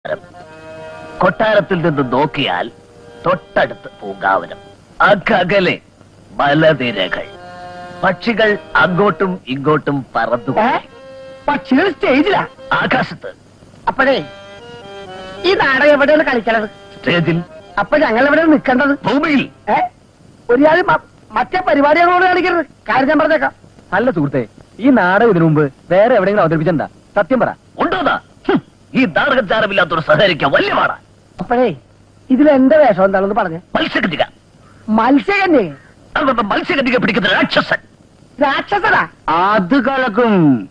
കൊട്ടാരത്തിൽ നിന്ന് നോക്കിയാൽ തൊട്ടടുത്ത് പൂങ്കാവനം അകലെ മലനിരകൾ പക്ഷികൾ അങ്ങോട്ടും ഇങ്ങോട്ടും പറന്നു പക്ഷികൾ സ്റ്റേജിലാ ആകാശത്ത് അപ്പോഴേ ഈ നാടകം എവിടെയാണ് കളിക്കണത് സ്റ്റേജിൽ അപ്പൊ ഞങ്ങൾ എവിടെയാണ് നിൽക്കേണ്ടത് ഭൂമിയിൽ ഏ ഒരു മറ്റേ പരിപാടികളോട് കളിക്കരുത് കാര്യം ഞാൻ പറഞ്ഞേക്കാം അല്ല സുഹൃത്തെ ഈ നാടകം ഇതിനു മുമ്പ് വേറെ എവിടെയെങ്കിലും അവതരിപ്പിച്ചെന്താ സത്യം പറ ഉണ്ടോന്നാ ഹും, ഈ നാടകചാരമില്ലാത്തൊരു സഹകരിക്കാൻ വലിയ പാടാ അപ്പോഴേ ഇതിൽ എന്റെ വേഷം എന്താണെന്ന് പറഞ്ഞേ മത്സ്യകന്യക മത്സ്യകന്യേ അത് മത്സ്യകന്യക പിടിക്കുന്ന രാക്ഷസൻ രാക്ഷസനാ അത് കളക്കും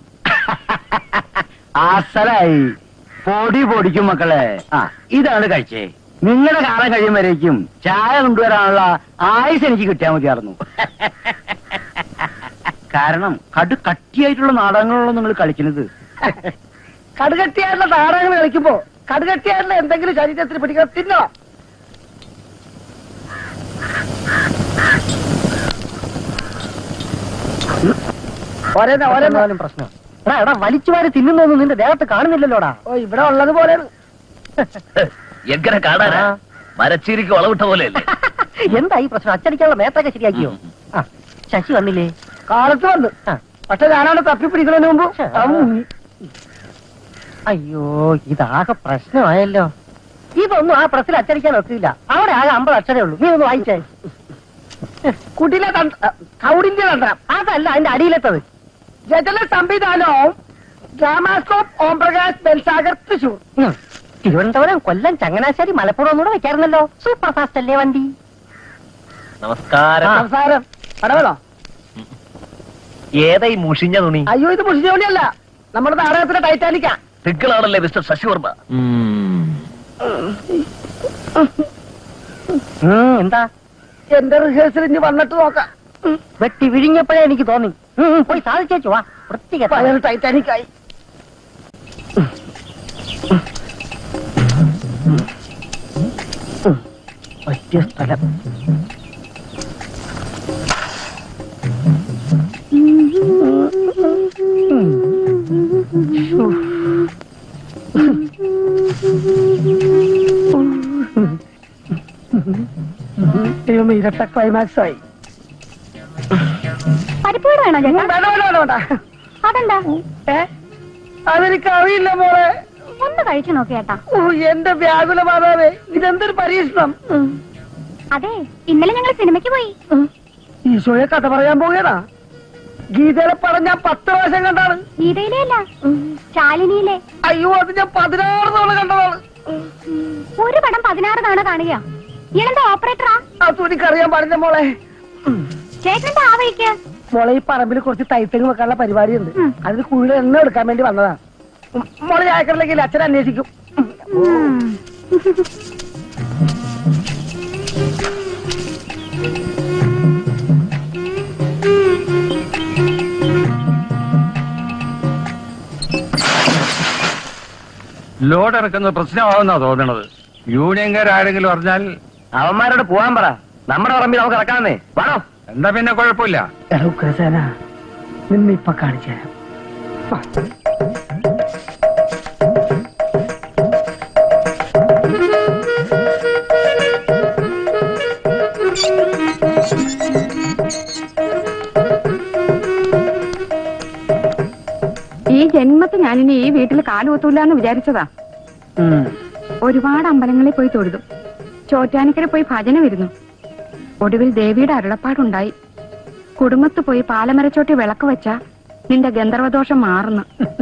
അസലായി പൊടി പൊടിക്കും മക്കളെ ആ ഇതാണ് കഴിച്ചേ നിങ്ങളുടെ കാലം കഴിയുമ്പോഴേക്കും ചായ കൊണ്ടുവരാനുള്ള ആയുസ് എനിക്ക് കിട്ടിയാൽ മതിയായിരുന്നു കാരണം കടു കട്ടിയായിട്ടുള്ള നാടകങ്ങളാണല്ലോ നിങ്ങൾ കളിക്കുന്നത് കടുകട്ടിയായിട്ടുള്ള നാടകങ്ങൾ കളിക്കുമ്പോ കടുകട്ടിയായിട്ടുള്ള എന്തെങ്കിലും ശരീരത്തിൽ പിടിക്കണം തിന്നോ ഓരോന്ന് ഓരോന്ന് പ്രശ്നം എടാ എടാ വലിച്ചുവാരി തിന്നുന്നൊന്നും നിന്റെ ദേഹത്ത് കാണുന്നില്ലല്ലോടാ ഓ ഇവിടെ ഉള്ളത് പോലെയാണ് എങ്ങനെ കാണാനാ ആ. മരച്ചീരിക്ക് വളവിട്ട പോലെയല്ലേ എന്താ ഈ പ്രശ്നം അച്ചടിക്കാനുള്ള മേത്തൊക്കെ ശരിയാക്കിയോ ആ ശശി വന്നില്ലേ കാലത്ത് വന്ന് ആ. പക്ഷെ ഞാനാണ് തപ്പി പിടിക്കുന്നതിന് മുമ്പ് ശ്ശെ. അവൻ മുങ്ങി. അയ്യോ ഇതാകെ പ്രശ്നമായല്ലോ ഇതൊന്നും ആ പ്രസ്സിൽ അച്ചടിക്കാൻ ഒക്കില്ല അവിടെ ആകെ അമ്പത് അക്ഷരേ ഉള്ളൂ നീ ഒന്ന് വായിച്ചേ കുട്ടിയിലെ തന്ത്ര കൗടിന്റെ തന്ത്രം അതല്ല അതിന്റെ അടിയിലെത്തത് രചന സംവിധാനവും ഡ്രാമാസ്കോപ്പ് ഓം പ്രകാശ് ബെൽസാഗർ തൃശൂർ ഉം. തിരുവനന്തപുരം കൊല്ലം ചങ്ങനാശ്ശേരി മലപ്പുറം ഒന്നുകൂടെ വെക്കായിരുന്നല്ലോ സൂപ്പർ ഫാസ്റ്റ് അല്ലേ വണ്ടി നമസ്കാരം സംസാരം പടവലോ ഏതാ ഈ മുഷിഞ്ഞ തുണി അയ്യോ ഇത് മുഷിജോലിയല്ല നമ്മുടെ നാടകത്തിലെ ടൈറ്റാനിക്കാ തിങ്കളാണല്ലേ മിസ്റ്റർ ശശിവർമ്മ ഉം, എന്താ എന്റെ റിഹേഴ്സൽ ഇനി വന്നിട്ട് നോക്കാം വെട്ടി വിഴിഞ്ഞപ്പോഴേ എനിക്ക് തോന്നി ഉം, ഉം, പോയി സാധിച്ചേച്ചു വാ വൃത്തികെട്ട പഴയ ടൈറ്റാനിക് ആയി പറ്റിയ സ്ഥലം ദൈവമേ, ഇരട്ട ക്ലൈമാക്സ് ആയി പരിപ്പൂട് വേണോ ചേട്ടാ വേണ്ട വേണ്ട വേണ്ട വേണ്ട അതെന്താ ഏ അതെനിക്ക് അറിയില്ല മോളെ ഒന്ന് കഴിച്ചു നോക്കി ചേട്ടാ ഓ, എന്റെ വ്യാകുല മാതാവേ ഇതെന്തൊരു പരീക്ഷണം അതെ ഇന്നലെ ഞങ്ങൾ സിനിമയ്ക്ക് പോയി ഈശോയെ കഥ പറയാൻ പോവുകയാ ഗീതയിലെ പടം ഞാൻ പത്ത് പ്രാവശ്യം കണ്ടാണ് ഗീതയിലെ അല്ല ശാലിനിയിലെ അയ്യോ അത് ഞാൻ പതിനാറ് തവണ കണ്ടതാണ് ഒരു പടം പതിനാറ് തവണ കാണുകയാ ഇയാളെന്താ ഓപ്പറേറ്ററാ അത് എനിക്കറിയാൻ പാടില്ല മോളെ ചേട്ടനെന്താ ആ വഴിക്ക് മോളെ ഈ പറമ്പിൽ കുറച്ച് തൈത്തെങ്ങ് വെക്കാനുള്ള പരിപാടിയുണ്ട് ഉം. അതിന് കൂടുതൽ എണ്ണ എടുക്കാൻ വേണ്ടി വന്നതാണ് ഉം, മോളെ ചായക്കറിലേക്ക് അച്ഛൻ അന്വേഷിക്കും ഉം. ലോഡ് ഇറക്കുന്നത് പ്രശ്നമാവുന്നാ തോന്നണത് യൂണിയൻകാരാരെങ്കിലും പറഞ്ഞാൽ അവന്മാരോട് പോവാൻ പറ നമ്മുടെ പറമ്പിൽ നമുക്ക് ഇറക്കാന്നേ വേണോ എന്താ പിന്നെ കുഴപ്പമില്ല എടോ ഉഗ്രസേന നിന്നിപ്പൊ കാണിച്ചു തരാം വാ. ഈ ജന്മത്ത് ഞാനിനി ഈ വീട്ടിൽ കാലുകൊത്തൂല എന്ന് വിചാരിച്ചതാ ഒരുപാട് അമ്പലങ്ങളിൽ പോയി തൊഴുതു ചോറ്റാനിക്കര പോയി ഭജന വരുന്നു ഒടുവിൽ ദേവിയുടെ അരുളപ്പാടുണ്ടായി കുടുംബത്ത് പോയി പാലമരച്ചോട്ടി വിളക്ക് വെച്ച നിന്റെ ഗന്ധർവദോഷം മാറുന്നു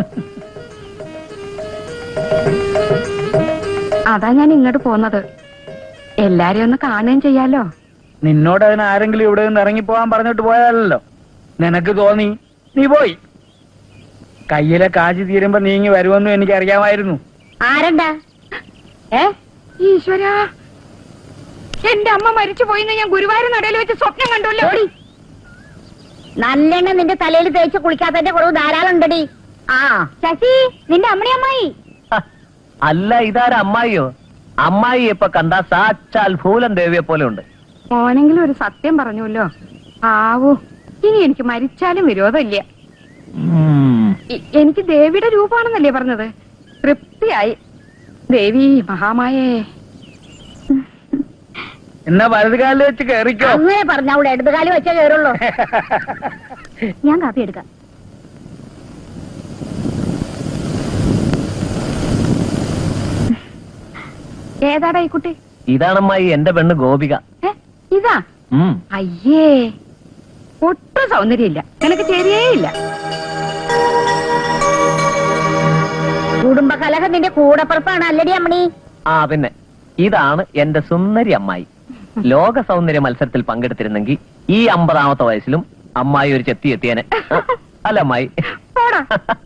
അതാ ഞാൻ ഇങ്ങോട്ട് പോന്നത് എല്ലാരെയും ഒന്ന് കാണുകയും ചെയ്യാലോ നിന്നോട് അതിന് ആരെങ്കിലും ഇവിടെ നിന്ന് ഇറങ്ങിപ്പോവാൻ പറഞ്ഞിട്ട് പോയാലല്ലോ നിനക്ക് തോന്നി നീ പോയി കയ്യിലെ കാശ് തീരുമ്പോ നീങ്ങി വരുമെന്നും എനിക്ക് അറിയാമായിരുന്നു ആരണ്ടാ ഏ ഈശ്വര എന്റെ അമ്മ മരിച്ചു പോയിന്ന് ഞാൻ ഗുരുവായൂർ നടയിൽ വെച്ച് സ്വപ്നം കണ്ടല്ലോ നല്ലെണ്ണ നിന്റെ തലയിൽ തേച്ച് കുളിക്കാത്തതിന്റെ കുറവ് ധാരാളം ഉണ്ടടി ആ ശശി നിന്റെ അമ്മണി അമ്മായി ഹ, അല്ല ഇതാര അമ്മായിയോ അമ്മായി ഇപ്പൊ കണ്ട സാക്ഷാൽ ഭൂലൻ ദേവിയെ പോലെ ഉണ്ട് മോനെങ്കിലും ഒരു സത്യം പറഞ്ഞുല്ലോ ആവൂ ഇനി എനിക്ക് മരിച്ചാലും വിരോധമില്ല ഇ- എനിക്ക് ദേവിയുടെ രൂപമാണെന്നല്ലേ പറഞ്ഞത് തൃപ്തിയായി ദേവി മഹാമായേ എന്നാ വലത് കാലിൽ വെച്ച് കേറിക്കോ അങ്ങനെ പറഞ്ഞ അവിടെ ഇടതുകാലി വെച്ചേ കയറുള്ളൂ ഞാൻ കാപ്പി എടുക്കാം ഏതാടാ ഈ കുട്ടി ഇതാണമ്മായി എന്റെ പെണ്ണ് ഗോപിക ഏ ഇതാ ഉം അയ്യേ ഒട്ടും സൗന്ദര്യമില്ല നിനക്ക് ശരിയേയില്ല കുടുംബകലഹം നിന്റെ കൂടപ്പുറപ്പാണ് അല്ലടി അമ്മണി ആ പിന്നെ ഇതാണ് എന്റെ സുന്ദരി അമ്മായി ലോക സൗന്ദര്യ മത്സരത്തിൽ പങ്കെടുത്തിരുന്നെങ്കിൽ ഈ അമ്പതാമത്തെ വയസ്സിലും അമ്മായി ഒരു ചെത്തി എത്തിയനെ അല്ല അമ്മായി പോടാ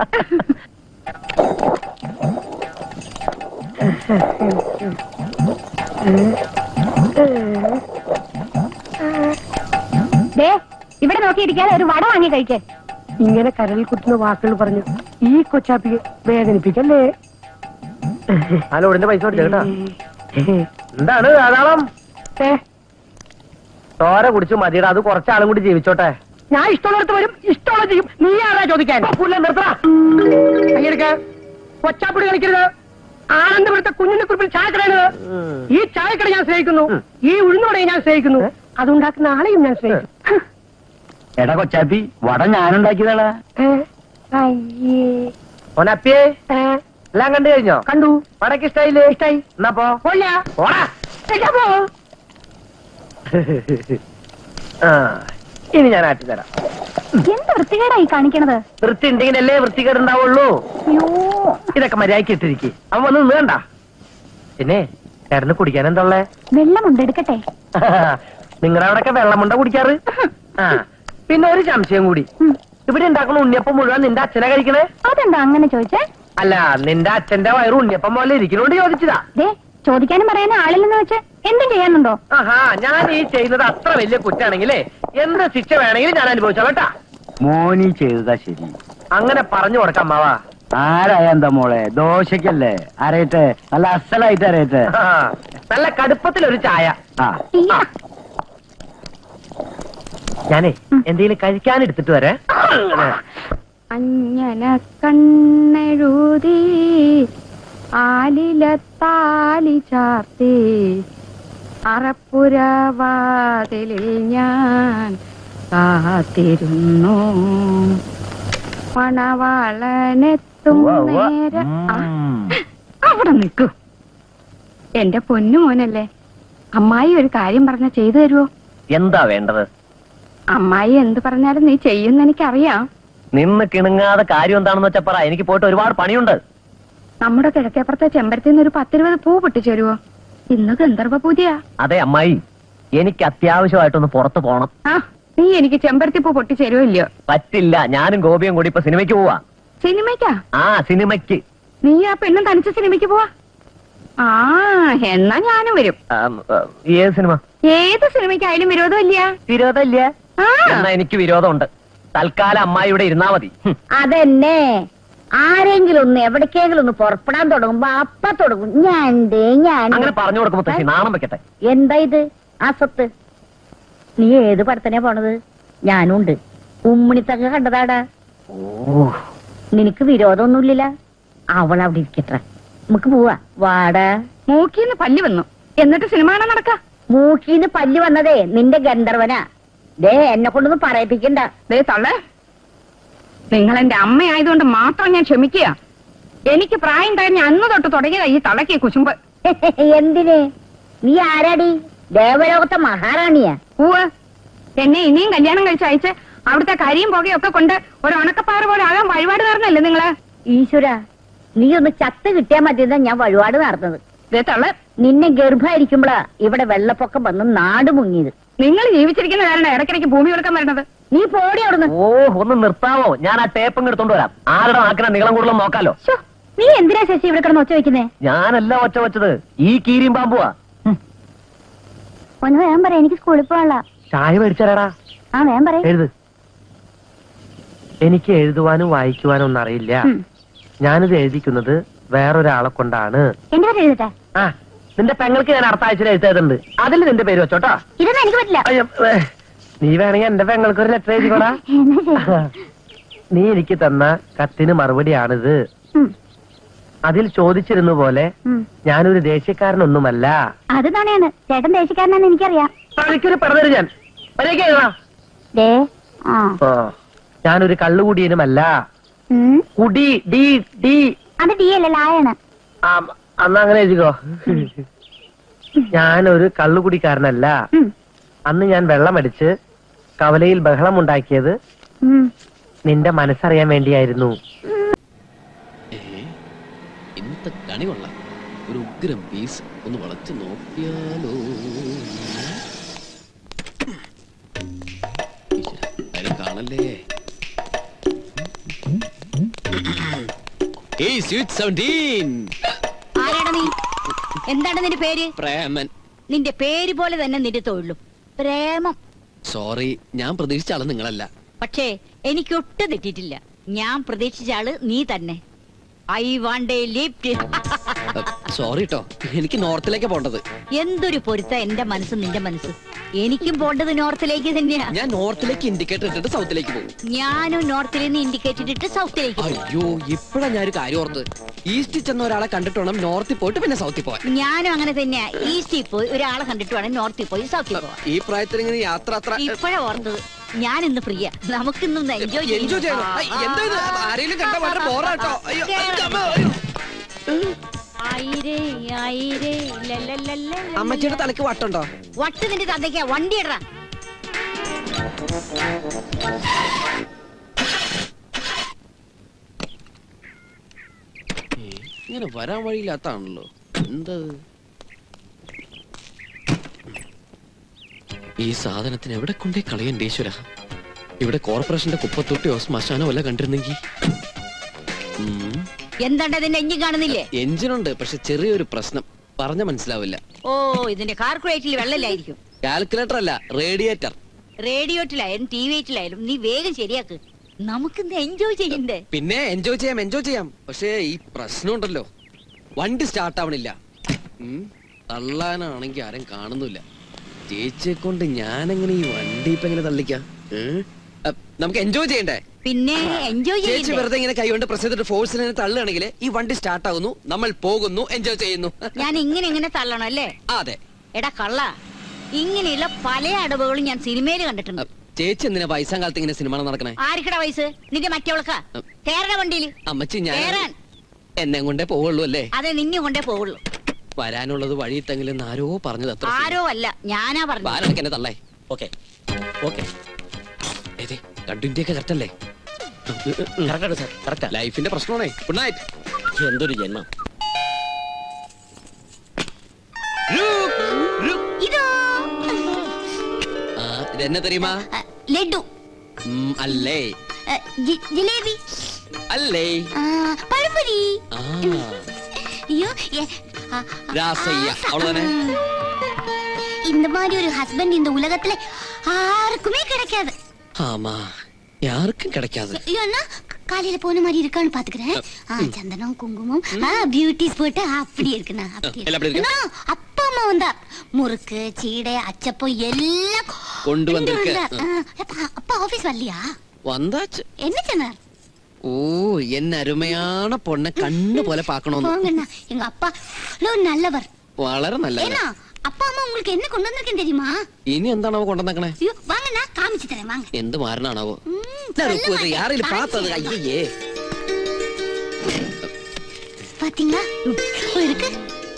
ദേ ഇവിടെ നോക്കിയിരിക്കാതെ ഒരു വട വാങ്ങി കഴിക്കേ ഇങ്ങനെ കരളിൽ കുത്തുന്ന വാക്കുകൾ പറഞ്ഞു ഈ കൊച്ചാപ്പിക്ക് വേദനിപ്പിക്കല്ലേ ഹലോ ഇതിന്റെ പൈസ കേട്ടാ എന്താണ് ധാരാളം ഏ, ചോര കുടിച്ചു മതിയുടെ അത് കുറച്ചാളും കൂടി ജീവിച്ചോട്ടെ ഞാൻ ഇഷ്ടമുള്ളടത്ത് വരും ഇഷ്ടമുള്ള ചെയ്യും നീ ആരാ ചോദിക്കാൻ കയ്യെടുക്ക കൊച്ചാപ്പിടി കളിക്കരുത് ആനന്ദപുരത്തെ കുഞ്ഞിന്റെ കുറിപ്പിൽ ചായക്കടയത് ഈ ചായക്കട ഞാൻ സ്നേഹിക്കുന്നു ഈ ഉഴുന്നോടെ ഞാൻ സ്നേഹിക്കുന്നു അതുണ്ടാക്കുന്ന ആളെയും ഞാൻ സ്നേഹിക്കും എടാ കൊച്ചാപ്പി വട ഞാനുണ്ടാക്കിയതാടാ ഏ, അയ്യേ ഓനപ്പിയേ ഏ, എല്ലാം കണ്ടു കഴിഞ്ഞോ കണ്ടു വടക്ക് ഇഷ്ടായില്ലേ ഇഷ്ടായി എന്നാ പോ കൊല്ല പോടാ ഏട്ടാ, പോ. ആ, ഇനി ഞാൻ ആട്ടി തരാം എന്ത് വൃത്തികേടായി കാണിക്കണത് വൃത്തി ഉണ്ടെങ്കിലല്ലേ വൃത്തികേടുണ്ടാവുള്ളൂ അയ്യോ ഇതൊക്കെ മര്യാദക്ക് ഇട്ടിരിക്കും അവൻ വന്ന് നിന്ന് കണ്ട പിന്നെ ചേട്ടന് കുടിക്കാൻ എന്താ വെള്ളമുണ്ട് എടുക്കട്ടെ നിങ്ങളുടെ അവിടെയൊക്കെ വെള്ളമുണ്ട കുടിക്കാറ് ആ പിന്നെ ഒരു സംശയം കൂടി ഉം. ഇവിടെ ഉണ്ടാക്കുന്ന ഉണ്ണിയപ്പം മുഴുവൻ നിന്റെ അച്ഛനെ കഴിക്കണേ അതെന്താ അങ്ങനെ ചോദിച്ചേ അല്ല നിന്റെ അച്ഛന്റെ വയറ് ഉണ്ണിയപ്പം പോലെ ഇരിക്കണോണ്ട് ചോദിച്ചതാ ദേ ചോദിക്കാനും പറയാനും ആളില്ലെന്ന് വെച്ച് എന്തും ചെയ്യാനുണ്ടോ ആഹാ ഞാൻ ഈ ചെയ്യുന്നത് അത്ര വലിയ കുറ്റാണെങ്കിലേ എന്ത് ശിക്ഷ വേണമെങ്കിലും ഞാൻ അനുഭവിച്ചോളാം കേട്ടാ മോനി ചെയ്തതാ ശരി അങ്ങനെ പറഞ്ഞു കൊടുക്കാം അമ്മാവാ ആരായ എന്താ മോളെ ദോശക്കല്ലേ അറിയട്ടെ നല്ല അസലായിട്ട് അറിയട്ടെ ആ, നല്ല കടുപ്പത്തിലൊരു ചായ ആ ഇയ്യ. ഞാനേ എന്തെങ്കിലും കഴിക്കാൻ എടുത്തിട്ട് വരേ അഞ്ഞന കണ്ണെഴുതി ആലിലത്താലി ചാർത്തി അറപ്പുരവാതിലിൽ ഞാൻ കാത്തിരുന്നു മണവാളനെത്തും നേരം ആ, അവിടെ നിൽക്കൂ എന്റെ പൊന്നു മോനല്ലേ അമ്മായി ഒരു കാര്യം പറഞ്ഞ ചെയ്തു തരുമോ എന്താ വേണ്ടത് അമ്മായി എന്ത് പറഞ്ഞാലും നീ ചെയ്യുന്ന എനിക്കറിയാം നിന്ന് കിണുങ്ങാതെ കാര്യം എന്താണെന്ന് വെച്ചാ പറ എനിക്ക് പോയിട്ട് ഒരുപാട് പണിയുണ്ട് നമ്മുടെ കിഴക്കേപ്പുറത്തെ ചെമ്പരത്തിന്ന് ഒരു പത്തിരുപത് പൂ പൊട്ടിച്ചേരുവോ ഇന്ന് ഗന്ധർവ പൂജയാ അതെ അമ്മായി എനിക്ക് അത്യാവശ്യമായിട്ടൊന്ന് പുറത്തു പോണം ആ നീ എനിക്ക് ചെമ്പരത്തി പൂ പൊട്ടിച്ചേരുവോ ഇല്ലയോ പറ്റില്ല ഞാനും ഗോപിയും കൂടി ഇപ്പൊ സിനിമയ്ക്ക് പോവാ സിനിമയ്ക്കാ ആ സിനിമയ്ക്ക് നീ ആ പെണ്ണും തനിച്ച് സിനിമയ്ക്ക് പോവാ ആ എന്നാ ഞാനും വരും ആം, ആ, ഏത് സിനിമ ഏത് സിനിമയ്ക്കായാലും വിരോധമില്ല വിരോധമില്ല ആ എന്നാ എനിക്ക് വിരോധമുണ്ട് തൽക്കാലം അമ്മായി ഇവിടെ ഇരുന്നാ മതി ഹും. അതെന്നെ ആരെങ്കിലും ഒന്ന് എവിടേക്കെങ്കിലും ഒന്ന് പുറപ്പെടാൻ തുടങ്ങുമ്പോ അപ്പ തുടങ്ങും ഞാൻ ഞാൻ അങ്ങനെ പറഞ്ഞു കൊടുക്കുമ്പോ തശ്ശി നാണം വെക്കട്ടെ എന്താ ഇത് ആ സ്വത്ത് നീ ഏത് പടത്തിനാ പോണത് ഞാനും ഉണ്ട് ഉമ്മിണിത്തങ്ങ കണ്ടതാടാ ഓ നിനക്ക് വിരോധമൊന്നുമില്ല അവൾ അവിടെ ഇരിക്കട്ടെ നമുക്ക് പോവാ വാടാ മൂക്കിന്ന് പല്ല് വന്നു എന്നിട്ട് സിനിമ കാണാൻ നടക്ക മൂക്കീന്ന് പല്ല് വന്നതേ നിന്റെ ഗന്ധർവനാ ദേ എന്നെ കൊണ്ടൊന്നും പറയിപ്പിക്കണ്ട ദേ തള്ളേ നിങ്ങൾ എന്റെ അമ്മയായതുകൊണ്ട് മാത്രം ഞാൻ ക്ഷമിക്കുക എനിക്ക് പ്രായം കഴിഞ്ഞ അന്ന് തൊട്ട് തുടങ്ങിയതാ ഈ തളയ്ക്ക് കുശുമ്പ് എന്തിന് നീ ആരാടി ദേവലോകത്തെ മഹാറാണിയാ പൂവ് എന്നെ ഇനിയും കല്യാണം കഴിച്ച് അയച്ച് അവിടുത്തെ കരിയും പുകയൊക്കെ കൊണ്ട് ഒരു ഉണക്കപ്പാറ പോലെ ആകാൻ വഴിപാട് നേർന്നല്ലേ നിങ്ങള് ഈശ്വര നീ ഒന്ന് ചത്ത് കിട്ടിയാ മതിയെന്നാ ഞാൻ വഴിപാട് നടന്നത് ദേ തള്ള് നിന്നെ ഗർഭായിരിക്കുമ്പോഴാ ഇവിടെ വെള്ളപ്പൊക്കം വന്ന് നാട് മുങ്ങിയത് നിങ്ങൾ ജീവിച്ചിരിക്കുന്ന കാരണം ഇടയ്ക്കിടയ്ക്ക് ഭൂമി കൊടുക്കാൻ വരുന്നത് നീ പോടി അവിടുന്ന് ഓ ഒന്ന് നിർത്താവോ ഞാൻ ആ ടേപ്പ് എടുത്തോണ്ട് വരാം ആരുടെ നാക്കിന നീളം കൂടുതലും നോക്കാലോ ശ്ശോ, നീ എന്തിനാ ശശി ഇവിടെ കിടന്ന് ഒച്ച വെക്കുന്നേ ഞാനല്ല ഒച്ച വെച്ചത് ഈ കീരിയും പാമ്പുവാ ഒന്ന് വേഗം പറയാം എനിക്ക് സ്കൂളിൽ പോകാനുള്ള ചായ മേടിച്ചാരാടാ ആ വേഗം പറയാം എഴുത് എനിക്ക് എഴുതുവാനും വായിക്കുവാനും ഒന്നും അറിയില്ല ഉം. ഞാനിത് എഴുതിക്കുന്നത് വേറൊരാളെ കൊണ്ടാണ് എന്റെ പേര് എഴുതട്ടെ ആ നിന്റെ പെങ്ങൾക്ക് ഞാൻ അടുത്ത ആഴ്ച എഴുത്തേതുണ്ട് അതിൽ നിന്റെ പേര് വെച്ചോട്ടാ ഇതൊന്നും എനിക്ക് പറ്റില്ല അയ്യോ, ഏ, നീ വേണമെങ്കിൽ എന്റെ പെങ്ങൾക്ക് ഒരു ലെറ്റർ എഴുതിക്കോടാ എന്നാ ശരി. നീ എനിക്ക് തന്ന കത്തിന് മറുപടിയാണിത് ഉം. അതിൽ ചോദിച്ചിരുന്ന പോലെ ഉം. ഞാനൊരു ദേശീയക്കാരനൊന്നുമല്ല അത് നാണയാണ് ചേട്ടൻ ദേശക്കാരനാണെന്ന് എനിക്കറിയാം തലയ്ക്കൊരു പറഞ്ഞു ഞാൻ മര്യാദയ്ക്ക് എഴുതാ. ദേ ആ ഓ ഞാനൊരു കള്ളുകുടിയനുമല്ല ഉം. കുടി ഡി ഡി അത് ഡി അല്ല ലായാണ് ആ അന്ന് അങ്ങനെ എഴുതിക്കോ ഞാനൊരു കള്ളുകുടിക്കാരനല്ല ഉം. അന്ന് ഞാൻ വെള്ളമടിച്ച് കവലയിൽ ബഹളമുണ്ടാക്കിയത് ഉം. നിന്റെ മനസ്സറിയാൻ വേണ്ടിയായിരുന്നു ഇന്നത്തെ കണി കൊള്ളാം ഒരു ഉഗ്രം പീസ് ഒന്ന് വളച്ചു നോക്കിയാലോ ഈശ്വരാ, ആരും കാണല്ലേ ഏയ് സ്വീറ്റ് സെവൻറ്റീൻ ആരാടാ നീ എന്താണ് നിന്റെ പേര് പ്രേമൻ നിന്റെ പേര് പോലെ തന്നെ നിന്റെ തൊഴിലും പ്രേമം സോറി ഞാൻ പ്രതീക്ഷിച്ച ആള് നിങ്ങളല്ല പക്ഷേ എനിക്ക് ഒട്ടും തെറ്റിയിട്ടില്ല ഞാൻ പ്രതീക്ഷിച്ച ആള് നീ തന്നെ I want a lift sorry കേട്ടോ എനിക്ക് നോർത്തിലേക്ക് പോണ്ടത് എന്തൊരു പൊരുത്ത എന്റെ മനസ്സ് നിന്റെ മനസ്സ് എനിക്കും പോണ്ടത് നോർത്തിലേക്ക് തന്നെയാ ഞാൻ നോർത്തിലേക്ക് ഇൻഡിക്കേറ്റർ ഇട്ടിട്ട് സൗത്തിലേക്ക് പോകും ഞാനും നോർത്തിൽ നിന്ന് ഇൻഡിക്കേറ്റ് ഇട്ടിട്ട് സൗത്തിലേക്ക് പോകും അയ്യോ ഇപ്പഴാ ഞാനൊരു കാര്യം ഓർത്ത് ഈസ്റ്റിൽ ചെന്ന ഒരാളെ കണ്ടിട്ട് വേണം നോർത്തിൽ പോയിട്ട് പിന്നെ സൗത്തിൽ പോവാൻ ഞാനും അങ്ങനെ തന്നെയാ ഈസ്റ്റിൽ പോയി ഒരാളെ കണ്ടിട്ട് വേണം നോർത്തിൽ പോയി സൗത്തിൽ പോവാൻ ഈ പ്രായത്തിൽ ഇങ്ങനെ യാത്ര അത്ര ഇപ്പോഴാ ഓർത്തത് ഞാൻ ഇന്ന് ഫ്രീയാ നമുക്കിന്ന് എൻജോയ് എൻജോയ് ചെയ്യണം ഐ, എന്താ ഇത് ആരെങ്കിലും കണ്ട വളരെ ബോറാട്ടോ അയ്യോ അയ്യോ, അമ്മ, അയ്യോ. അമ്മച്ചിയുടെ തലക്ക് വട്ടുണ്ടോ വട്ട് നിന്റെ തന്തയ്ക്കാ വണ്ടി ഇടറാ ഏ, ഇങ്ങനെ വരാൻ വഴിയില്ലാത്താണല്ലോ എന്താ ഇത്? ഈ സാധനത്തിന് എവിടെ കൊണ്ടേ കളയണ്ട ഈശ്വര ഇവിടെ കോർപ്പറേഷന്റെ കുപ്പത്തൊട്ടിയോ ശ്മശാനോ വല്ല കണ്ടിരുന്നെങ്കി ഉം. എന്താണ്ട് ഇതിന്റെ എഞ്ചിൻ കാണുന്നില്ലേ എഞ്ചിനുണ്ട് പക്ഷെ ചെറിയൊരു പ്രശ്നം പറഞ്ഞ മനസ്സിലാവില്ല ഓ ഇതിന്റെ കാർക്കുലേറ്റിൽ വെള്ളമില്ലായിരിക്കും കാൽക്കുലേറ്റർ അല്ല റേഡിയേറ്റർ റേഡിയോട്ടിലായാലും ടി വിയിലായാലും നീ വേഗം ശരിയാക്ക് നമുക്കിന്ന് എൻജോയ് ചെയ്യണ്ടേ പിന്നെ എൻജോയ് ചെയ്യാം എൻജോയ് ചെയ്യാം പക്ഷേ ഈ പ്രശ്നമുണ്ടല്ലോ വണ്ടി സ്റ്റാർട്ട് ആവണില്ല ഉം, തള്ളാനാണെങ്കി ആരും കാണുന്നില്ല ചേച്ചിയെ കൊണ്ട് ഞാനെങ്ങനെ ഈ വണ്ടി ഇപ്പൊ എങ്ങനെ തള്ളിക്കാം ഏ? അ, നമുക്ക് എൻജോയ് ചെയ്യണ്ടേ പിന്നെ എൻജോയ് ചേച്ചി ചെയ്യണ്ടേ വെറുതെ ഇങ്ങനെ കൈകൊണ്ട് പ്രസ് ചെയ്തിട്ട് ഫോഴ്സിനെ തള്ളുകയാണെങ്കിൽ ഈ വണ്ടി സ്റ്റാർട്ട് ആകുന്നു നമ്മൾ പോകുന്നു എൻജോയ് ചെയ്യുന്നു ഞാൻ ഇങ്ങനെ ഇങ്ങനെ തള്ളണം അല്ലേ ആ, അതെ എടാ കള്ള ഇങ്ങനെയുള്ള പല അടവുകളും ഞാൻ സിനിമയിൽ അ, കണ്ടിട്ടുണ്ട് ചേച്ചി എന്തിനാ വയസ്സാം കാലത്ത് ഇങ്ങനെ സിനിമ നടക്കണേ ആർക്കടാ വയസ്സ് നിന്റെ മറ്റവൾക്കാ കേരള വണ്ടിയില് അമ്മച്ചി ഞാൻ കേറാൻ എന്നെ കൊണ്ടേ പോവുള്ളൂ അല്ലേ അതെ നിന്നെ കൊണ്ടേ പോവുള്ളൂ വരാനുള്ളത് വഴി തെങ്കിലും ആരോ പറഞ്ഞത് അത്ര ആരോ അല്ല ഞാനാ പറഞ്ഞു ബാലനക്ക് എന്നെ തള്ളേ ഓക്കെ ഓക്കെ ഏതേ രണ്ടിന്റെ ഒക്കെ കറക്റ്റ് അല്ലേ ലൈഫിന്റെ പ്രശ്നമാണേ ഗുഡ് നൈറ്റ് എന്തൊരു ജന്മം ഇതോ ആ ഇതെന്നെ തെരയുമാ അ, ലഡു ഉം, അല്ലേ അ, ജി- ജിലേബി അല്ലേ ആ, പഴംപൊരി ആ ஐயோ ஏ, ஆ, ராசையா, அவ்வளவுதானே? இந்த மாதிரி ஒரு ஹஸ்பண்ட் இந்த உலகத்துல யாருக்குமே கிடைக்காது ஆமா யாருக்கும் கிடைக்காது ஏன்னா காலையில போன மாதிரி இருக்கான்னு பாத்துக்கிறேன் ஆ, சந்தனம் குங்குமம் பியூட்டிஸ் போட்டு அப்படி இருக்குண்ணா அப்படி எல்லாம் அப்படி இருக்கு? அண்ணா, அப்பா அம்மா வந்தா முறுக்கு சீடை அச்சப்பம் எல்லாம் கொண்டு வந்திருக்கு. வந்தார். ஆ, அப்பா அப்பா ஆபீஸ் வரலையா வந்தாச்சு என்ன சொன்னார் ஓ என்ன அருமையான பொண்ணை கண்ணு போல பாக்கணும்னு போங்கண்ணா எங்க அப்பா இவ்வளவு நல்லவர் വളരെ നല്ല ஏன்னா அப்பா அம்மா உங்களுக்கு என்ன கொண்டு வந்திருக்கேன் தெரியுமா ഇനി എന്താണാവോ കൊണ്ടുവന്നേക്കണേ ஐயோ வாங்கண்ணா காமிச்சு தரேன் வாங்க എന്ത് മാരനാണാവോ ம், சொல்ல மாட்டேன். யாரையும் பார்த்தது காமிச்சு தரேன். ஐயே பாத்தீங்களா இப்போ இருக்கு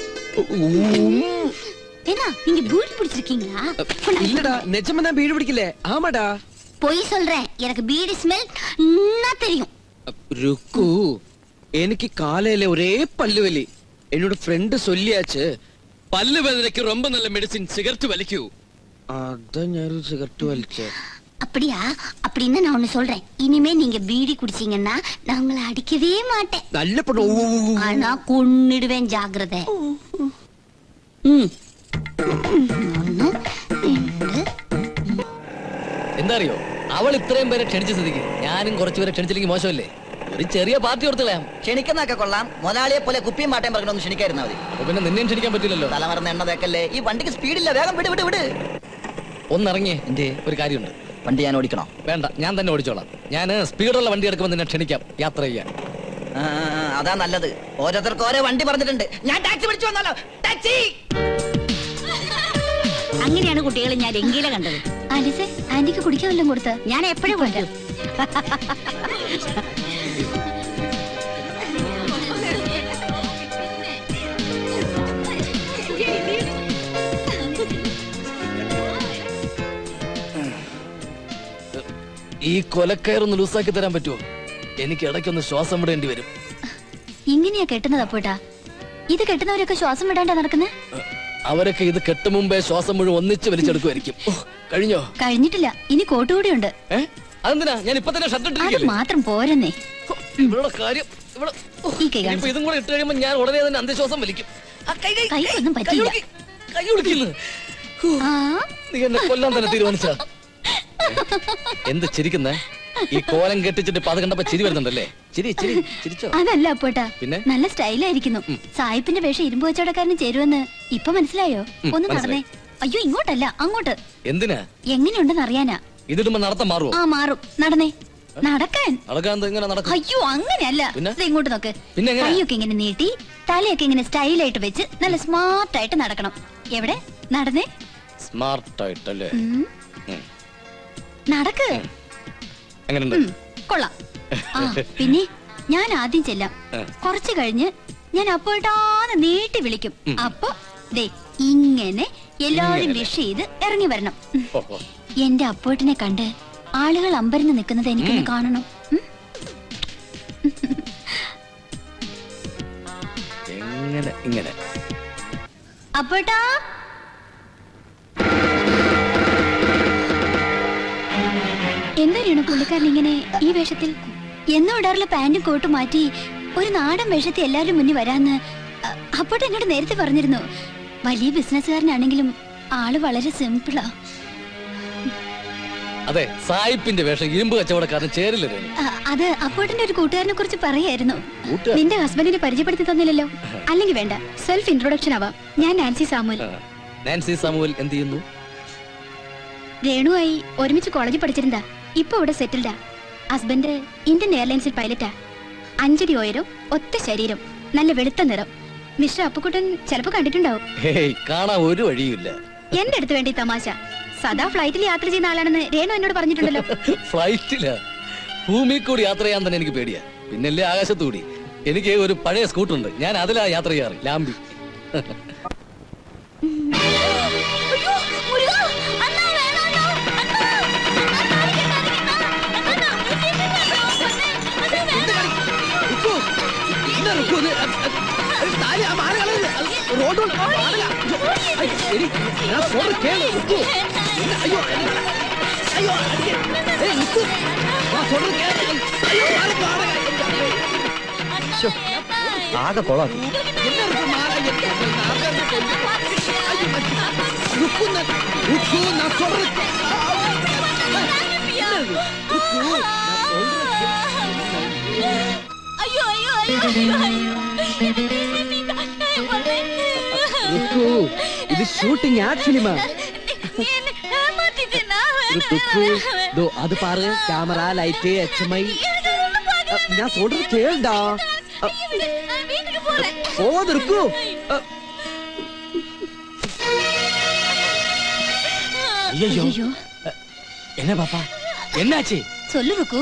ஏன்னா நீங்க பீடி பிடிச்சிருக்கீங்களா இல்லடா நிஜமா நான் வீடு பிடிக்கல ஆமாடா பொய் சொல்றேன் எனக்கு பீடி ஸ்மெல் தெரியும் ருக்கு എനിക്ക് കാലയിലെ ഒരേ പല്ലുവലി എന്നോട് ഫ്രണ്ട് ചൊല്ലിയാച്ച് പല്ല് വേദനയ്ക്ക് ரொம்ப നല്ല മെഡിസിൻ സിഗരറ്റ് വലിക്കൂ അതാ ഞാൻ സിഗരറ്റ് വലിച്ചേ அப்படியா அப்படின்னு நான் ஒண்ணு சொல்றேன் இனிமே நீங்க பீடி குடிச்சீங்கன்னா நான் உங்களை அடிக்கவே மாட்டேன் നല്ല പെണ്ണു ഊ, ഊ, ഊ. ஆனா கொன்னுடுவேன் ஜாக்கிரதை ம். ஒண்ணு ரெண்டு എന്താ അറിയോ അവൾ ഇത്രയും പേരെ ക്ഷണിച്ച സ്ഥിതിക്ക് ഞാനും കുറച്ചുപേരെ ക്ഷണിച്ചില്ലെങ്കിൽ മോശമല്ലേ ഒരു ചെറിയ പാർട്ടി ഓർത്തുകളയാം ക്ഷണിക്കുന്നൊക്കെ കൊള്ളാം മുതലാളിയെ പോലെ കുപ്പിയും മാട്ടയും പറഞ്ഞൊന്ന് ക്ഷണിക്കായിരുന്നാ മതി അപ്പൊ പിന്നെ നിന്നെയും ക്ഷണിക്കാൻ പറ്റില്ലല്ലോ തലമറന്ന എണ്ണ തേക്കല്ലേ ഈ വണ്ടിക്ക് സ്പീഡില്ല വേഗം വിട് വിട് വിട് ഒന്നിറങ്ങിയേ എന്റെ ഒരു കാര്യമുണ്ട് വണ്ടി ഞാൻ ഓടിക്കണോ വേണ്ട ഞാൻ തന്നെ ഓടിച്ചോളാം ഞാൻ സ്പീഡുള്ള വണ്ടി എടുക്കുമ്പോൾ നിന്നെ ക്ഷണിക്കാം യാത്ര ചെയ്യാൻ ആ, ആ, ആ, അതാ നല്ലത് ഓരോരുത്തർക്ക് ഓരോ വണ്ടി പറഞ്ഞിട്ടുണ്ട് ഞാൻ ടാക്സി പിടിച്ചു വന്നല്ലോ ടാക്സി അങ്ങനെയാണ് കുട്ടികളെ ഞാൻ രംഗീല കണ്ടത് ആലിസെ ആന്റിക്ക് കുടിക്കാൻ വല്ലതും കൊടുത്ത ഞാൻ എപ്പോഴും കുടിക്കും ഈ കൊലക്കയറൊന്ന് ലൂസാക്കി തരാൻ പറ്റുമോ എനിക്ക് ഇടയ്ക്കൊന്ന് ശ്വാസം വിടേണ്ടി വരും ഇങ്ങനെയാ കെട്ടുന്നത് അപ്പോട്ടാ ഇത് കെട്ടുന്നവരൊക്കെ ശ്വാസം വിടാണ്ടാ നടക്കുന്നത് അവരൊക്കെ ഇത് കെട്ടു മുമ്പേ ശ്വാസം മുഴുവൻ ഒന്നിച്ച് വലിച്ചെടുക്കുമായിരിക്കും ഓ, കഴിഞ്ഞോ കഴിഞ്ഞിട്ടില്ല ഇനി കോട്ടുകൂടിയുണ്ട് ഏ അതെന്തിനാ ഞാൻ ഇപ്പൊ തന്നെ ഷർട്ട് അത് ഇട്ടിരിക്കല്ലേ മാത്രം പോരെന്നേ ഇവരുടെ കാര്യം ഇവിടെ ഓ, ഈ കൈ ഇനിയിപ്പോ കാണിച്ച്. ഇതും കൂടെ ഇട്ട് കഴിയുമ്പോ ഞാൻ ഉടനെ തന്നെ അന്ത്യശ്വാസം വലിക്കും ആ, കൈ, കൈ, കൈ, കൈക്കൊന്നും കൈ പറ്റിയില്ല. ഒടുക്കി, കൈ ഒടുക്കിന്ന് ആ നീ എന്നെ കൊല്ലാൻ തന്നെ തീരുമാനിച്ച എന്ത് ചിരിക്കുന്നേ ഈ കോലം കെട്ടിച്ചിട്ട് ഇപ്പൊ അത് കണ്ടപ്പോ ചിരി വരുന്നുണ്ടല്ലേ ചിരി ചിരി ചിരിച്ചോ അതല്ല അപ്പോട്ടാ പിന്നെ? നല്ല സ്റ്റൈലായിരിക്കുന്നു സായിപ്പിന്റെ വേഷം ഇരുമ്പ് വെച്ചോടക്കാരന് ചേരുവെന്ന് ഇപ്പൊ മനസ്സിലായോ ഉം, ഒന്ന് മനസ്സിലായി. നടന്നേ അയ്യോ ഇങ്ങോട്ടല്ല അങ്ങോട്ട് എന്തിനാ എങ്ങനെയുണ്ടെന്ന് അറിയാനാ ഇതിടുമ്പോ നടത്തം മാറുവോ ആ മാറും നടന്നേ നടക്കാൻ നടക്കാൻ എന്താ ഇങ്ങനെ നടക്കും അയ്യോ അങ്ങനെയല്ല പിന്നെ? ദേ ഇങ്ങോട്ട് നോക്ക് പിന്നെ എങ്ങനെയാ? കൈയൊക്കെ ഇങ്ങനെ നീട്ടി തലയൊക്കെ ഇങ്ങനെ സ്റ്റൈലായിട്ട് വെച്ച് നല്ല സ്മാർട്ട് ആയിട്ട് നടക്കണം എവിടെ നടന്നേ സ്മാർട്ട് ആയിട്ടല്ലേ ഉം. ഉം. നടക്ക് എങ്ങനെയുണ്ട് ഉം, കൊള്ളാം ആ പിന്നെ ഞാൻ ആദ്യം ചെല്ലാം ആ. കുറച്ചു കഴിഞ്ഞ് ഞാൻ അപ്പോട്ടാന്ന് നീട്ടി വിളിക്കും അപ്പൊ ദേ ഇങ്ങനെ എല്ലാവരും ഇങ്ങനെ. വിഷ് ചെയ്ത് ഇറങ്ങി വരണം ഉം. ഓ, ഓ. എന്റെ അപ്പോട്ടിനെ കണ്ട് ആളുകൾ അമ്പരന്ന് നിൽക്കുന്നത് എനിക്കൊന്ന് കാണണം ഉം. എങ്ങനെ ഇങ്ങനെ അപ്പോട്ടാ എന്തായാലും പുള്ളിക്കാരൻ ഇങ്ങനെ ഈ വേഷത്തിൽ എന്നും ഇടാറുള്ള പാന്റും കോട്ടും മാറ്റി ഒരു നാടൻ വേഷത്തിൽ എല്ലാവരും മുന്നിൽ വരാന്ന് അ- അപ്പോട്ട് എന്നോട് നേരത്തെ പറഞ്ഞിരുന്നു വലിയ ബിസിനസ്സുകാരനാണെങ്കിലും ആള് വളരെ സിമ്പിളാ അതെ സായിപ്പിന്റെ വേഷം ഇരുമ്പ് കച്ചവടക്കാരൻ ചേരില്ല രേണു. അ- അത് അപ്പോട്ടിന്റെ ഒരു കൂട്ടുകാരനെ കുറിച്ച് പറയായിരുന്നു കൂട്ടുകാരൻ? നിന്റെ ഹസ്ബൻഡിനെ പരിചയപ്പെടുത്തി തന്നില്ലല്ലോ അല്ലെങ്കിൽ വേണ്ട സെൽഫ് ഇൻട്രൊഡക്ഷൻ ആവാം ഞാൻ നാൻസി സാമുൽ ആ. നാൻസി സാമുവൽ എന്ത് ചെയ്യുന്നു രേണുവായി ഒരുമിച്ച് കോളേജിൽ പഠിച്ചിരുന്നാ ഇപ്പൊ ഇവിടെ സെറ്റിൽഡാ ഹസ്ബൻഡ് ഇന്ത്യൻ എയർലൈൻസിൽ പൈലറ്റാ അഞ്ചടി ഉയരം ഒത്ത ശരീരം നല്ല വെളുത്ത നിറം മിസ്റ്റർ അപ്പുക്കുട്ടൻ ചിലപ്പോ കണ്ടിട്ടുണ്ടാവും ഹേയ് കാണാൻ ഒരു വഴിയുമില്ല എന്റെ അടുത്ത് വേണ്ടി തമാശ സദാ ഫ്ലൈറ്റിൽ യാത്ര ചെയ്യുന്ന ആളാണെന്ന് രേണു എന്നോട് പറഞ്ഞിട്ടുണ്ടല്ലോ ഫ്ലൈറ്റില്ല ഭൂമി കൂടി യാത്ര ചെയ്യാൻ തന്നെ എനിക്ക് പേടിയാ പിന്നല്ലേ ആകാശത്തൂടി എനിക്ക് ഒരു പഴയ സ്കൂട്ടറുണ്ട് ഞാൻ അതിലാ യാത്ര ചെയ്യാറ് ലാമ്പി ആകെ കൊളാക്കി ഇത് ഷൂട്ടിംഗ് ആക്ച്വലി அது பாரு கேமரா லைட்டு எச்எம்ஐ நான் சொல்றது கேளுடா போது இருக்கு ஐயோ என்ன பாப்பா என்னாச்சு சொல்லு ருக்கு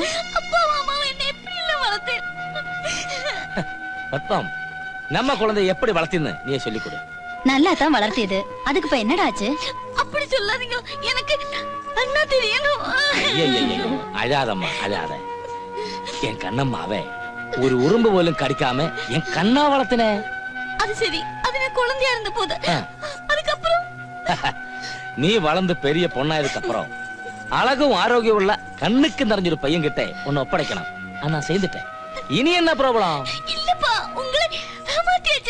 பத்மம் நம்ம குழந்தை எப்படி வளர்த்தின்னு நீ சொல்லிக் கொடு நல்லா தான் வளர்த்தியது அதுக்கு இப்ப என்னடா ஆச்சு அப்படி சொல்லாதீங்க எனக்கு அண்ணா தெரியணும் ஐயையையோ, அழாதம்மா அழாத என் கண்ணம்மாவே ஒரு உறும்பு போலும் கடிக்காம என் கண்ணா வளர்த்தினே அது சரி அது நான் குழந்தையா இருந்த போது ஆ. அதுக்கப்புறம் நீ வளர்ந்து பெரிய பொண்ணாயதுக்கு அப்புறம் அழகும் ஆரோக்கியம் உள்ள கண்ணுக்கு நிறைஞ்சொரு பையன் கிட்ட உன்னை ஒப்படைக்கணும் ஆனா நான் செய்துட்டேன் இனி என்ன ப்ராப்ளம் இல்லப்பா உங்களை ஏமாத்தியாச்சு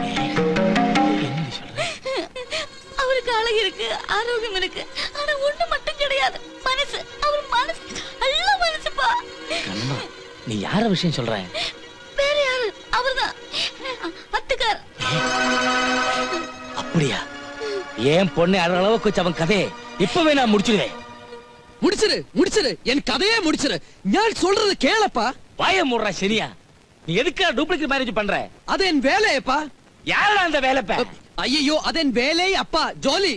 அவருக்கு அழகு இருக்கு ஆரோக்கியம் இருக்கு ஆனா ஒண்ணு மட்டும் கிடையாது மனசு அவர் மனசு நல்ல மனசுப்பா கண்ணம்மா நீ யார விஷயம் சொல்ற வேற யாரு அவர்தான் அத்துக்கார் அப்படியா ஏன் பொண்ணு அழ அளவுக்கு வச்ச அவன் கதையை இப்பவே நான் முடிச்சிடுவேன் முடிச்சிரு முடிச்சிரு என் கதையே முடிச்சிரு ഞാൻ சொல்றது கேளப்பா வாய மூடுறா சரியா நீ எதுக்கு டூப்ளிகேட் மேரேஜ் பண்ற அது என் வேலையப்பா யாரா அந்த வேலைப்ப അയ്യോ അതെൻ വേലേ അപ്പാ ജോലി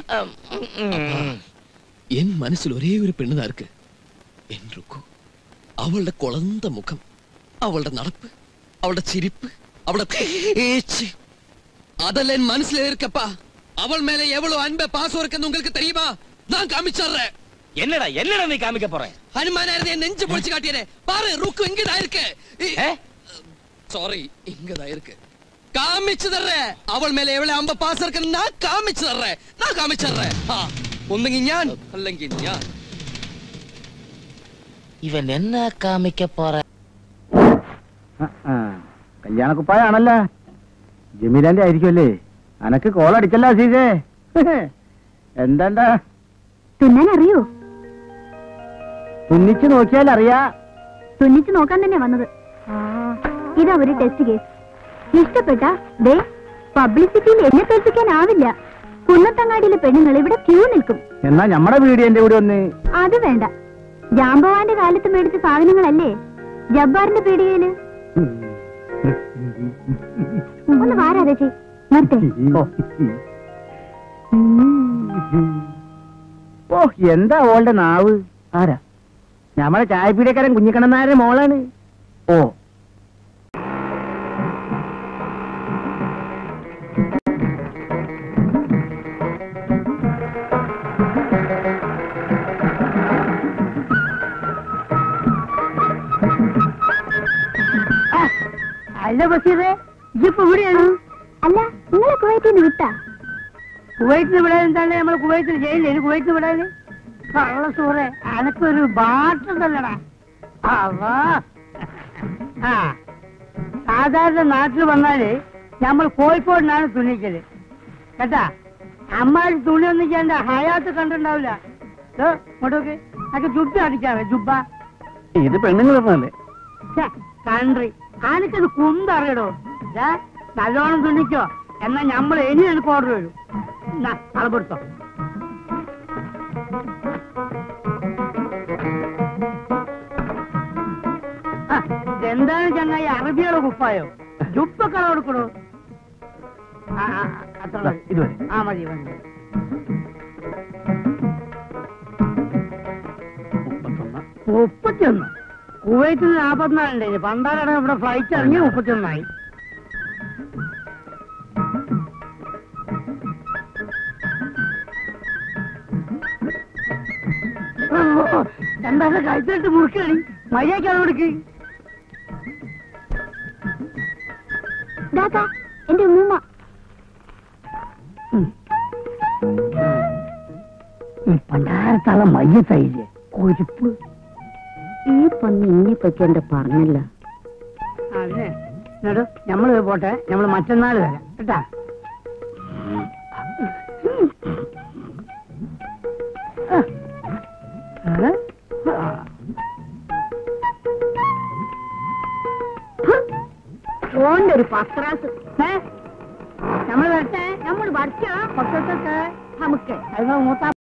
എൻ മനസ്സിൽ ഒരേ ഒരു പെണ്ണുതാ ഇருக்கு എൻ റുക്കു അവളുടെ കുളന്ത മുഖം അവളുടെ നടപ്പ് അവളുടെ ചിരിപ്പ് അവളുടെ പേച്ച് അതല്ല എൻ മനസ്സിൽ ഇരിക്കപ്പാ അവൾ മേലെ എവളോ അൻപ പാസം இருக்குன்னு உங்களுக்கு தெரியுமா நான் காமிச்சறேன் என்னடா என்னடா நீ காமிக்க போற ஹனுமானாரதே என் நெஞ்சு பொളിச்சு காட்டியனே பாரு ருக்கு இங்கதான் இருக்கு சாரி இங்கதான் இருக்கு കാമിച്ചു തരേ അവൾ മേലെ എവിടെ അമ്പ പാസ് ഇറക്കുന്ന ഞാൻ കാമിച്ചു തരേ ഞാൻ കാമിച്ചു തരേ ആ ഒന്നെങ്കിൽ ഞാൻ അല്ലെങ്കിൽ ഞാൻ இவன் என்ன காமிக்க போற കല്യാണക്കുപ്പായാണല്ലോ ജമീലാന്റെ ആയിരിക്കുമല്ലേ അനക്ക് കോളടിച്ചല്ല സീസേ എന്താണ്ടാ തുന്നാൻ അറിയോ തുന്നിച്ച് നോക്കിയാൽ അറിയാ തുന്നിച്ച് നോക്കാൻ തന്നെ വന്നത് ഇതാ ഒരു ടെസ്റ്റ് കേസ് ഇഷ്ടപ്പെട്ട ദേ പബ്ലിസിറ്റിയിൽ എന്നെ തോൽപ്പിക്കാനാവില്ല കുന്നത്തങ്ങാടിയിലെ പെണ്ണുങ്ങൾ ഇവിടെ ക്യൂ നിൽക്കും എന്നാ ഞമ്മടെ വീടിയന്റെ കൂടെ ഒന്ന് അത് വേണ്ട ജാമ്പവാന്റെ കാലത്ത് മേടിച്ച സാധനങ്ങളല്ലേ ജബ്ബാറിന്റെ പീടികയില് ഒന്ന് വാരാതേച്ചി നിർത്തേ ഓ എന്താ ഓളുടെ നാവ് ആരാ ഞമ്മടെ ചായപ്പീടിയക്കാരൻ കുഞ്ഞിക്കണ്ണനാരുടെ മോളാണ് ഓ അല്ല ബഷീറേ ഇജിപ്പോ ഇവിടെയാണ് അല്ല നിങ്ങളെ കുവൈറ്റിൽ നിന്ന് വിട്ടാ കുവൈറ്റിൽ വിടാൻ എന്താണ് നമ്മൾ കുവൈറ്റിൽ ജയിലില്ല ഇനി കുവൈറ്റിൽ വിടാന് കള്ള സൂറേ അനക്കൊരു ബാട്ടുണ്ടല്ലടാ അവാ ആ സാധാരണ നാട്ടിൽ വന്നാല് നമ്മൾ കോഴിക്കോടിനാണ് തുണിക്കല് കേട്ടാ അമ്മാരി തുണി ഒന്നും ചെയ്യണ്ട ഹയാത്ത് കണ്ടിട്ടുണ്ടാവില്ല ദോ, ഇങ്ങോട്ടൊക്കെ അതൊക്കെ ജുബ്ബ അടിക്കാറ് ജുബ്ബ ഇത് പെണ്ണുങ്ങൾ പറഞ്ഞല്ലേ ഛെ, കൺട്രി ആനക്കത് കുന്തറിയടോ ദാ, നല്ലോണം തുണിക്കോ എന്നാ നമ്മൾ ഇനി എനിക്ക് ഓർഡർ വരും എന്നാ, അളപ്പെടുത്തോ ആ, ഇതെന്താണ് ചങ്ങായി അറബിയുടെ കുപ്പായോ ജുപ്പൊക്കെ കൊടുക്കണോ ആ ആ, അത്ര മതി. ഇത് മതി. ആ മതി മതി മുപ്പത്തിയൊന്ന് കുവൈറ്റിൽ നാപ്പത്തിനാലുണ്ടായിന് പണ്ടാരാണ് ഇവിടെ ഫ്ലൈറ്റ് ഇറങ്ങി മുപ്പത്തിയൊന്നായി എന്താ കഴിച്ചിട്ട് മുറുക്കണി മര്യാദക്കാണ് കൊടുക്ക് ദാദാ എന്റെ ഉമ്മ പണ്ടാരത്തള മയ്യത്തായില്ലേ കൊഴുപ്പ് ഈ പൊന്ന് ഇന്നെ പറ്റി എന്റെ പറഞ്ഞില്ല അതിനെ എന്നിട്ട് ഞമ്മള് പോട്ടെ ഞമ്മള് മറ്റന്നാൾ വരാം കേട്ടാ ഏ? ആ. ഓന്റെ ഒരു പത്രാസ് ഏ? ഞമ്മള് വരട്ടെ നമ്മൾ വരച്ചാ പത്രത്തൊക്കെ നമുക്ക് അത് മൂത്താ